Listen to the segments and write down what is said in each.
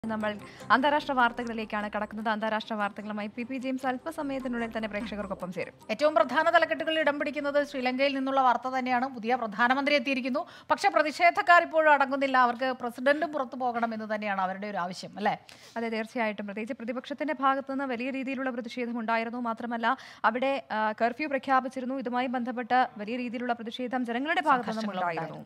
നമ്മൾ അന്താരാഷ്ട്ര വാർത്തകളിലേക്കാണ് കടക്കുന്നത് അന്താരാഷ്ട്ര വാർത്തകളുമായി പി പി ജെയിംസ് അല്പസമയത്തിനുള്ളിൽ തന്നെ പ്രേക്ഷകർക്കൊപ്പം ചേരും ഏറ്റവും പ്രധാന തലക്കെട്ടുകളിൽ ഇടം പിടിക്കുന്നത് ശ്രീലങ്കയിൽ നിന്നുള്ള വാർത്ത തന്നെയാണ് പുതിയ പ്രധാനമന്ത്രി എത്തിയിരിക്കുന്നു പക്ഷെ പ്രതിഷേധക്കാർ ഇപ്പോഴും അടങ്ങുന്നില്ല അവർക്ക് പ്രസിഡന്റും പുറത്തു പോകണം എന്ന് തന്നെയാണ് അവരുടെ ഒരു ആവശ്യം അല്ലേ അതെ തീർച്ചയായിട്ടും പ്രത്യേകിച്ച് പ്രതിപക്ഷത്തിന്റെ ഭാഗത്തു നിന്ന് വലിയ രീതിയിലുള്ള പ്രതിഷേധം ഉണ്ടായിരുന്നു മാത്രമല്ല അവിടെ ആ, കർഫ്യൂ പ്രഖ്യാപിച്ചിരുന്നു ഇതുമായി ബന്ധപ്പെട്ട് വലിയ രീതിയിലുള്ള പ്രതിഷേധം ജനങ്ങളുടെ ഭാഗത്തു നിന്നും ഉണ്ടായിരുന്നു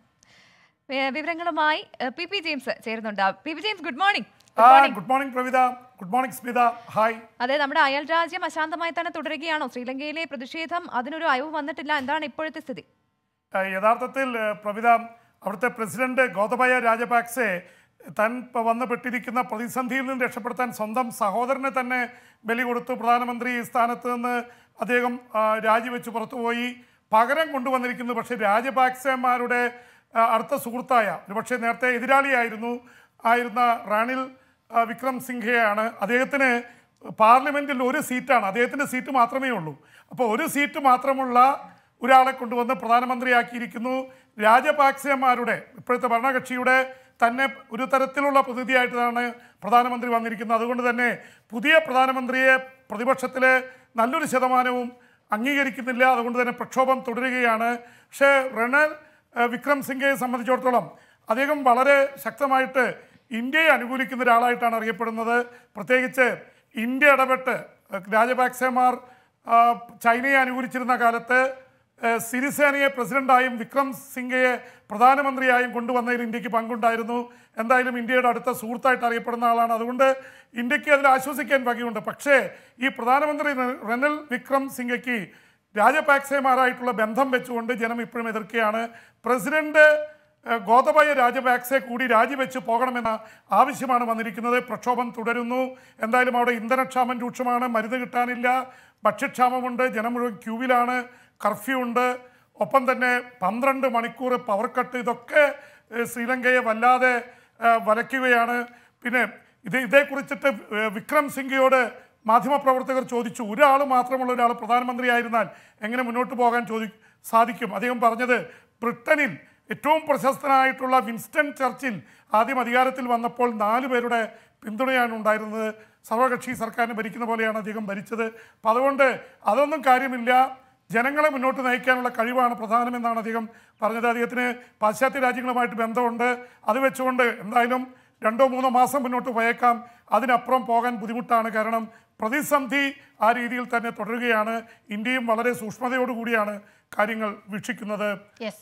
വേ- വിവരങ്ങളുമായി ആ, പി പി ജെയിംസ് ചേരുന്നുണ്ട് P P James good morning ആ good morning Pravitha good morning Smitha hi അതെ നമ്മുടെ അയൽ രാജ്യം അശാന്തമായി തന്നെ തുടരുകയാണോ ശ്രീലങ്കയിലെ പ്രതിഷേധം അതിനൊരു അയവ് വന്നിട്ടില്ല എന്താണ് ഇപ്പോഴത്തെ സ്ഥിതി ആ, യഥാർത്ഥത്തിൽ ആ, പ്രവിത അവിടുത്തെ പ്രസിഡന്റ് ഗോതബയ രാജപാക്സെ താൻ ഇപ്പൊ വന്ന് പെട്ടിരിക്കുന്ന പ്രതിസന്ധിയിൽ നിന്ന് രക്ഷപ്പെടുത്താൻ സ്വന്തം സഹോദരനെ തന്നെ ബലി കൊടുത്തു പ്രധാനമന്ത്രി സ്ഥാനത്ത് നിന്ന് അദ്ദേഹം ആ, രാജിവെച്ച് പുറത്തുപോയി പകരം കൊണ്ടുവന്നിരിക്കുന്നു പക്ഷേ രാജപാക്സെമാരുടെ ആ, അടുത്ത സുഹൃത്തായ ഒരുപക്ഷെ നേരത്തെ എതിരാളിയായിരുന്നു ആയിരുന്ന റാണിൽ ആ, വിക്രം സിംഘയാണ് അദ്ദേഹത്തിന് പാർലമെന്റിൽ ഒരു സീറ്റാണ് അദ്ദേഹത്തിന്റെ സീറ്റ് മാത്രമേ ഉള്ളൂ അപ്പോൾ ഒരു സീറ്റ് മാത്രമുള്ള ഒരാളെ കൊണ്ടുവന്ന് പ്രധാനമന്ത്രിയാക്കിയിരിക്കുന്നു രാജപാക്സെമാരുടെ ഇപ്പോഴത്തെ ഭരണകക്ഷിയുടെ തന്നെ ഒരു തരത്തിലുള്ള പ്രതിനിധിയായിട്ടാണ് പ്രധാനമന്ത്രി വന്നിരിക്കുന്നത് അതുകൊണ്ട് തന്നെ പുതിയ പ്രധാനമന്ത്രിയെ പ്രതിപക്ഷത്തിലെ നല്ലൊരു ശതമാനവും അംഗീകരിക്കുന്നില്ല അതുകൊണ്ട് തന്നെ പ്രക്ഷോഭം തുടരുകയാണ് പക്ഷേ റണൽ ഏഹ്, വിക്രം സിംഗയെ സംബന്ധിച്ചിടത്തോളം അദ്ദേഹം വളരെ ശക്തമായിട്ട് ഇന്ത്യയെ അനുകൂലിക്കുന്ന ഒരാളായിട്ടാണ് അറിയപ്പെടുന്നത് പ്രത്യേകിച്ച് ഇന്ത്യ ഇടപെട്ട് ഏഹ്, രാജപാക്സെമാർ ആ, ചൈനയെ അനുകൂലിച്ചിരുന്ന കാലത്ത് ഏഹ്, സിരിസേനയെ പ്രസിഡന്റായും വിക്രം സിംഗയെ പ്രധാനമന്ത്രിയായും കൊണ്ടുവന്നതിൽ ഇന്ത്യക്ക് പങ്കുണ്ടായിരുന്നു എന്തായാലും ഇന്ത്യയുടെ അടുത്ത സുഹൃത്തായിട്ട് അറിയപ്പെടുന്ന ആളാണ് അതുകൊണ്ട് ഇന്ത്യക്ക് അതിൽ ആശ്വസിക്കാൻ വകയുണ്ട് പക്ഷേ ഈ പ്രധാനമന്ത്രി റെ- റെനൽ വിക്രം സിംഗയ്ക്ക് രാജപാക്സെമാരായിട്ടുള്ള ബന്ധം വെച്ചുകൊണ്ട് ജനം ഇപ്പോഴും എതിർക്കുകയാണ് പ്രസിഡന്റ് ഏഹ്, ഗോതബയ രാജപാക്സെ കൂടി രാജിവെച്ച് പോകണമെന്ന ആവശ്യമാണ് വന്നിരിക്കുന്നത് പ്രക്ഷോഭം തുടരുന്നു എന്തായാലും അവിടെ ഇന്ധനക്ഷാമം രൂക്ഷമാണ് മരുന്ന് കിട്ടാനില്ല ഭക്ഷ്യക്ഷാമമുണ്ട് ജനം മുഴുവൻ ക്യൂവിലാണ് കർഫ്യൂ ഉണ്ട് ഒപ്പം തന്നെ പന്ത്രണ്ട് മണിക്കൂർ പവർ കട്ട് ഇതൊക്കെ ഏഹ്, ശ്രീലങ്കയെ വല്ലാതെ ഏഹ്, വലയ്ക്കുകയാണ് പിന്നെ ഇത് ഇതേക്കുറിച്ചിട്ട് ഏഹ്, വിക്രം സിംഗയോട് മാധ്യമപ്രവർത്തകർ ചോദിച്ചു ഒരാൾ മാത്രമുള്ള ഒരാൾ പ്രധാനമന്ത്രിയായിരുന്നാൽ എങ്ങനെ മുന്നോട്ട് പോകാൻ ചോദി സാധിക്കും അദ്ദേഹം പറഞ്ഞത് ബ്രിട്ടനിൽ ഏറ്റവും പ്രശസ്തനായിട്ടുള്ള വിൻസ്റ്റൺ ചർച്ചിൽ ആദ്യം അധികാരത്തിൽ വന്നപ്പോൾ നാല് പേരുടെ പിന്തുണയാണ് ഉണ്ടായിരുന്നത് സർവകക്ഷി സർക്കാരിനെ ഭരിക്കുന്ന പോലെയാണ് അദ്ദേഹം ഭരിച്ചത് അപ്പം അതുകൊണ്ട് അതൊന്നും കാര്യമില്ല ജനങ്ങളെ മുന്നോട്ട് നയിക്കാനുള്ള കഴിവാണ് പ്രധാനമെന്നാണ് അദ്ദേഹം പറഞ്ഞത് അദ്ദേഹത്തിന് പാശ്ചാത്യ രാജ്യങ്ങളുമായിട്ട് ബന്ധമുണ്ട് അത് വെച്ചുകൊണ്ട് എന്തായാലും രണ്ടോ മൂന്നോ മാസം മുന്നോട്ട് പോയേക്കാം അതിനപ്പുറം പോകാൻ ബുദ്ധിമുട്ടാണ് കാരണം പ്രതിസന്ധി ആ രീതിയിൽ തന്നെ തുടരുകയാണ് ഇന്ത്യയും വളരെ സൂക്ഷ്മതയോടുകൂടിയാണ് കാര്യങ്ങൾ വീക്ഷിക്കുന്നത് യെസ്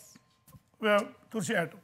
ഏഹ് തീർച്ചയായിട്ടും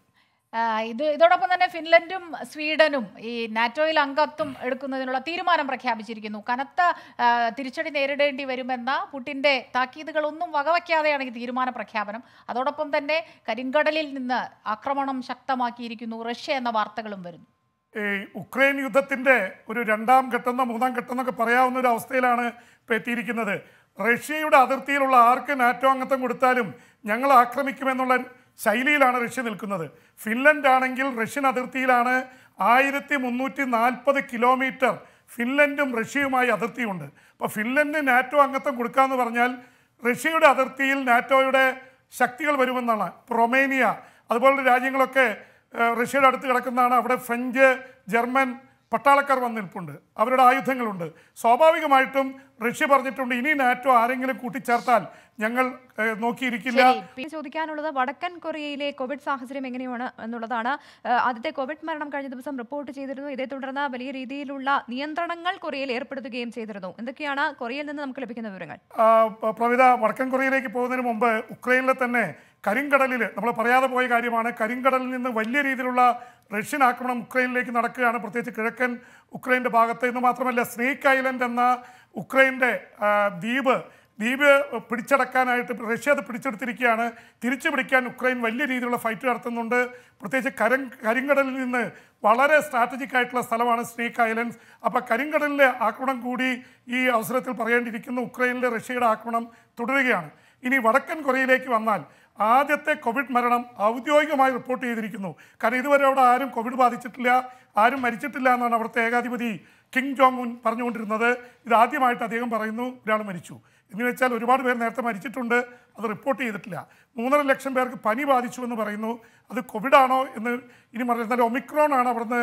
ഇത് ഇതോടൊപ്പം തന്നെ ഫിൻലൻഡും സ്വീഡനും ഈ നാറ്റോയിൽ അംഗത്വം എടുക്കുന്നതിനുള്ള തീരുമാനം പ്രഖ്യാപിച്ചിരിക്കുന്നു കനത്ത ആ, തിരിച്ചടി നേരിടേണ്ടി വരുമെന്ന പുടിന്റെ താക്കീതുകളൊന്നും വകവയ്ക്കാതെയാണ് ഈ തീരുമാന പ്രഖ്യാപനം അതോടൊപ്പം തന്നെ കരിങ്കടലിൽ നിന്ന് ആക്രമണം ശക്തമാക്കിയിരിക്കുന്നു റഷ്യ എന്ന വാർത്തകളും വരുന്നു ഈ ഉക്രൈൻ യുദ്ധത്തിന്റെ ഒരു രണ്ടാം ഘട്ടമെന്നോ മൂന്നാം ഘട്ടം എന്നൊക്കെ പറയാവുന്ന ഒരു അവസ്ഥയിലാണ് ഇപ്പോൾ എത്തിയിരിക്കുന്നത് റഷ്യയുടെ അതിർത്തിയിലുള്ള ആർക്ക് നാറ്റോ അംഗത്വം കൊടുത്താലും ഞങ്ങൾ ആക്രമിക്കുമെന്നുള്ള ശൈലിയിലാണ് റഷ്യ നിൽക്കുന്നത് ഫിൻലൻഡ് ആണെങ്കിൽ റഷ്യൻ അതിർത്തിയിലാണ് ആയിരത്തി മുന്നൂറ്റി നാൽപ്പത് കിലോമീറ്റർ ഫിൻലൻഡും റഷ്യയുമായി അതിർത്തിയുണ്ട് അപ്പോൾ ഫിൻലൻഡിന് നാറ്റോ അംഗത്വം കൊടുക്കാമെന്ന് പറഞ്ഞാൽ റഷ്യയുടെ അതിർത്തിയിൽ നാറ്റോയുടെ ശക്തികൾ വരുമെന്നാണ് ഇപ്പോൾ റൊമേനിയ അതുപോലുള്ള രാജ്യങ്ങളൊക്കെ ഏഹ്, റഷ്യയുടെ അടുത്ത് കിടക്കുന്നതാണ് അവിടെ ഫ്രഞ്ച് ജർമ്മൻ പട്ടാളക്കാർ വന്ന് നിൽപ്പുണ്ട് അവരുടെ ആയുധങ്ങളുണ്ട് സ്വാഭാവികമായിട്ടും റഷ്യ പറഞ്ഞിട്ടുണ്ട് ഇനി നാറ്റോ ആരെങ്കിലും കൂട്ടിച്ചേർത്താൽ ഞങ്ങൾ ഏഹ്, നോക്കിയിരിക്കില്ല ശരി. പിന്നെ ചോദിക്കാനുള്ളത് വടക്കൻ കൊറിയയിലെ കോവിഡ് സാഹചര്യം എങ്ങനെയാണ് എന്നുള്ളതാണ് ആ, ആദ്യത്തെ കോവിഡ് മരണം കഴിഞ്ഞ ദിവസം റിപ്പോർട്ട് ചെയ്തിരുന്നു ഇതേ തുടർന്ന് വലിയ രീതിയിലുള്ള നിയന്ത്രണങ്ങൾ കൊറിയയിൽ ഏർപ്പെടുത്തുകയും ചെയ്തിരുന്നു എന്തൊക്കെയാണ് കൊറിയയിൽ നിന്ന് നമുക്ക് ലഭിക്കുന്ന വിവരങ്ങൾ ആ, പ- പ്രവിത വടക്കൻ കൊറിയയിലേക്ക് പോകുന്നതിന് മുമ്പ് ഉക്രൈനിലെ തന്നെ കരിങ്കടലിൽ നമ്മൾ പറയാതെ പോയ കാര്യമാണ് കരിങ്കടലിൽ നിന്ന് വലിയ രീതിയിലുള്ള റഷ്യൻ ആക്രമണം ഉക്രൈനിലേക്ക് നടക്കുകയാണ് പ്രത്യേകിച്ച് കിഴക്കൻ ഉക്രൈൻ്റെ ഭാഗത്ത് എന്ന് മാത്രമല്ല സ്നേക്ക് ഐലൻഡ് എന്ന ഉക്രൈൻ്റെ ആ, ദ്വീപ് ദ്വീപ് പിടിച്ചടക്കാനായിട്ട് റഷ്യ അത് പിടിച്ചെടുത്തിരിക്കുകയാണ് തിരിച്ചു പിടിക്കാൻ ഉക്രൈൻ വലിയ രീതിയിലുള്ള ഫൈറ്റ് നടത്തുന്നുണ്ട് പ്രത്യേകിച്ച് കരം കരിങ്കടലിൽ നിന്ന് വളരെ സ്ട്രാറ്റജിക് ആയിട്ടുള്ള സ്ഥലമാണ് സ്നേക്ക് ഐലൻഡ്സ് അപ്പോൾ കരിങ്കടലിലെ ആക്രമണം കൂടി ഈ അവസരത്തിൽ പറയേണ്ടിയിരിക്കുന്നു ഉക്രൈനിലെ റഷ്യയുടെ ആക്രമണം തുടരുകയാണ് ഇനി വടക്കൻ കൊറിയയിലേക്ക് വന്നാൽ ആദ്യത്തെ കോവിഡ് മരണം ഔദ്യോഗികമായി റിപ്പോർട്ട് ചെയ്തിരിക്കുന്നു കാരണം ഇതുവരെ അവിടെ ആരും കോവിഡ് ബാധിച്ചിട്ടില്ല ആരും മരിച്ചിട്ടില്ല എന്നാണ് അവിടുത്തെ ഏകാധിപതി കിങ് ജോങ് ഉൻ പറഞ്ഞുകൊണ്ടിരുന്നത് ഇത് ആദ്യമായിട്ട് അദ്ദേഹം പറയുന്നു ഒരാൾ മരിച്ചു എന്ന് വെച്ചാൽ ഒരുപാട് പേർ നേരത്തെ മരിച്ചിട്ടുണ്ട് അത് റിപ്പോർട്ട് ചെയ്തിട്ടില്ല മൂന്നര ലക്ഷം പേർക്ക് പനി ബാധിച്ചു എന്ന് പറയുന്നു അത് കോവിഡ് ആണോ എന്ന് ഇനി പറഞ്ഞാൽ ഒമിക്രോൺ ആണ് അവിടുന്ന്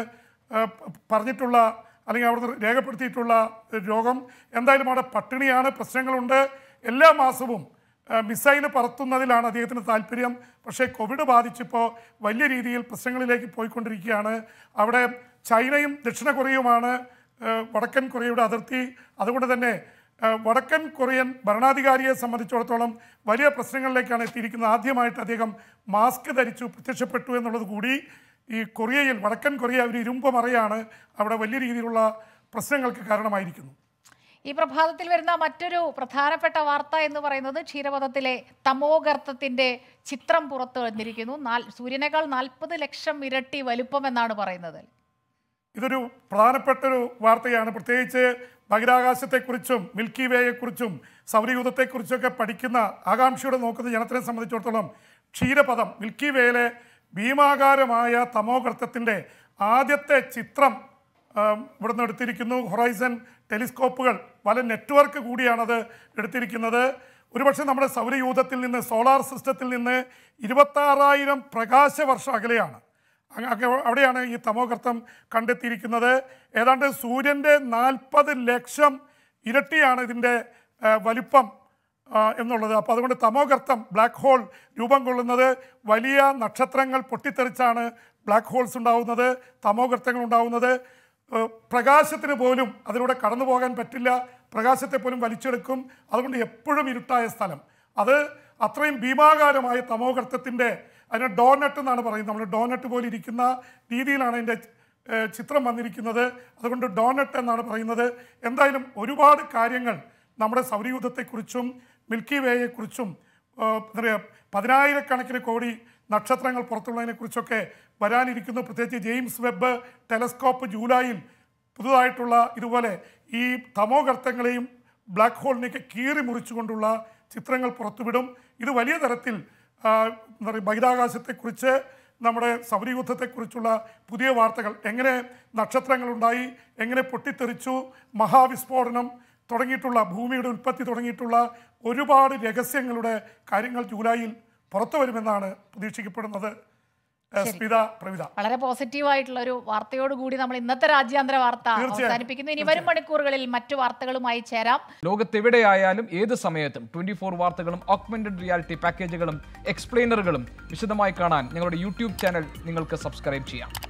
ആ, പ- പറഞ്ഞിട്ടുള്ള അല്ലെങ്കിൽ അവിടുന്ന് രേഖപ്പെടുത്തിയിട്ടുള്ള രോഗം എന്തായാലും അവിടെ പട്ടിണിയാണ് പ്രശ്നങ്ങളുണ്ട് എല്ലാ മാസവും മിസൈൽ പറത്തുന്നതിലാണ് അദ്ദേഹത്തിന് താല്പര്യം പക്ഷേ കോവിഡ് ബാധിച്ചപ്പോൾ വലിയ രീതിയിൽ പ്രശ്നങ്ങളിലേക്ക് പോയിക്കൊണ്ടിരിക്കുകയാണ് അവിടെ ചൈനയും ദക്ഷിണ കൊറിയയുമാണ് ആ, വടക്കൻ കൊറിയയുടെ അതിർത്തി അതുകൊണ്ട് തന്നെ ആ, വടക്കൻ കൊറിയൻ ഭരണാധികാരിയെ സംബന്ധിച്ചിടത്തോളം വലിയ പ്രശ്നങ്ങളിലേക്കാണ് എത്തിയിരിക്കുന്നത് ആദ്യമായിട്ട് അദ്ദേഹം മാസ്ക് ധരിച്ചു പ്രത്യക്ഷപ്പെട്ടു എന്നുള്ളത് കൂടി ഈ കൊറിയയിൽ വടക്കൻ കൊറിയ ഒരു ഇരുമ്പ് മറയാണ് അവിടെ വലിയ രീതിയിലുള്ള പ്രശ്നങ്ങൾക്ക് കാരണമായിരിക്കുന്നു ഈ പ്രഭാതത്തിൽ വരുന്ന മറ്റൊരു പ്രധാനപ്പെട്ട വാർത്ത എന്ന് പറയുന്നത് ക്ഷീരപഥത്തിലെ തമോഗർത്തത്തിന്റെ ചിത്രം പുറത്തു വന്നിരിക്കുന്നു നാൽ- സൂര്യനേക്കാൾ നാൽപ്പത് ലക്ഷം ഇരട്ടി വലുപ്പം എന്നാണ് പറയുന്നത് ഇതൊരു പ്രധാനപ്പെട്ട ഒരു വാർത്തയാണ് പ്രത്യേകിച്ച് ബഹിരാകാശത്തെക്കുറിച്ചും മിൽക്കി വേയെക്കുറിച്ചും സൗരയൂഥത്തെക്കുറിച്ചൊക്കെ പഠിക്കുന്ന ആകാംക്ഷയോടെ നോക്കുന്ന ജനത്തിനെ സംബന്ധിച്ചിടത്തോളം ക്ഷീരപഥം മിൽക്കി വേയിലെ ഭീമാകാരമായ തമോഗർത്തത്തിൻ്റെ ആദ്യത്തെ ചിത്രം ആം, ഇവിടുന്ന് എടുത്തിരിക്കുന്നു ഹൊറൈസൺ ടെലിസ്കോപ്പുകൾ പല നെറ്റ്വർക്ക് കൂടിയാണത് എടുത്തിരിക്കുന്നത് ഒരുപക്ഷെ നമ്മുടെ സൗരയൂഥത്തിൽ നിന്ന് സോളാർ സിസ്റ്റത്തിൽ നിന്ന് ഇരുപത്താറായിരം പ്രകാശ വർഷം അകലെയാണ് അങ്ങ് അങ്ങ് അവിടെയാണ് ഈ തമോഗർത്തം കണ്ടെത്തിയിരിക്കുന്നത് ഏതാണ്ട് സൂര്യൻ്റെ നാൽപ്പത് ലക്ഷം ഇരട്ടിയാണ് ഇതിൻ്റെ ആ, വലിപ്പം ആ, എന്നുള്ളത് അപ്പോൾ അതുകൊണ്ട് തമോഗർത്തം ബ്ലാക്ക് ഹോൾ രൂപം കൊള്ളുന്നത് വലിയ നക്ഷത്രങ്ങൾ പൊട്ടിത്തെറിച്ചാണ് ബ്ലാക്ക് ഹോൾസ് ഉണ്ടാവുന്നത് തമോഗർത്തങ്ങൾ ഉണ്ടാവുന്നത് ഏഹ്, പ്രകാശത്തിന് പോലും അതിലൂടെ കടന്നു പോകാൻ പറ്റില്ല പ്രകാശത്തെ പോലും വലിച്ചെടുക്കും അതുകൊണ്ട് എപ്പോഴും ഇരുട്ടായ സ്ഥലം അത് അത്രയും ഭീമാകാരമായ തമോഗർത്തത്തിൻ്റെ അതിന് ഡോനട്ട് എന്നാണ് പറയുന്നത് നമ്മൾ ഡോനട്ട് പോലെ ഇരിക്കുന്ന രീതിയിലാണ് അതിൻ്റെ ഏഹ്, ചിത്രം വന്നിരിക്കുന്നത് അതുകൊണ്ട് ഡോനട്ട് എന്നാണ് പറയുന്നത് എന്തായാലും ഒരുപാട് കാര്യങ്ങൾ നമ്മുടെ സൗരയൂഥത്തെക്കുറിച്ചും മിൽക്കി വേയെക്കുറിച്ചും ഏഹ്, എന്താ പറയുക പതിനായിരക്കണക്കിന് കോടി നക്ഷത്രങ്ങൾ പുറത്തുള്ളതിനെക്കുറിച്ചൊക്കെ വരാനിരിക്കുന്നു പ്രത്യേകിച്ച് ജെയിംസ് വെബ് ടെലസ്കോപ്പ് ജൂലൈയിൽ പുതുതായിട്ടുള്ള ഇതുപോലെ ഈ തമോഗർത്തങ്ങളെയും ബ്ലാക്ക് ഹോളിനെയൊക്കെ കീറി മുറിച്ചുകൊണ്ടുള്ള ചിത്രങ്ങൾ പുറത്തുവിടും ഇത് വലിയ തരത്തിൽ ആ, എന്താ പറയുക ബഹിരാകാശത്തെക്കുറിച്ച് നമ്മുടെ സൗരയൂഥത്തെക്കുറിച്ചുള്ള പുതിയ വാർത്തകൾ എങ്ങനെ നക്ഷത്രങ്ങളുണ്ടായി എങ്ങനെ പൊട്ടിത്തെറിച്ചു മഹാവിസ്ഫോടനം തുടങ്ങിയിട്ടുള്ള ഭൂമിയുടെ ഉൽപ്പത്തി തുടങ്ങിയിട്ടുള്ള ഒരുപാട് രഹസ്യങ്ങളുടെ കാര്യങ്ങൾ ജൂലൈയിൽ പുറത്തു വരുമെന്നാണ് പ്രതീക്ഷിക്കപ്പെടുന്നത് ഏഹ്, സ്മിത പ്രവിത വളരെ പോസിറ്റീവ് ആയിട്ടുള്ള ഒരു വാർത്തയോടുകൂടി നമ്മൾ ഇന്നത്തെ രാജ്യാന്തര വാർത്ത തീർച്ചയായും. അവസാനിപ്പിക്കുന്നു ഇനി വരും മണിക്കൂറുകളിൽ മറ്റു വാർത്തകളുമായി ചേരാം ലോകത്തെവിടെയായാലും ഏത് സമയത്തും ട്വന്റി ഫോർ വാർത്തകളും ഓഗ്മെന്റഡ് റിയാലിറ്റി പാക്കേജുകളും എക്സ്പ്ലെയിനറുകളും വിശദമായി കാണാൻ ഞങ്ങളുടെ യൂട്യൂബ് ചാനൽ നിങ്ങൾക്ക് സബ്സ്ക്രൈബ് ചെയ്യാം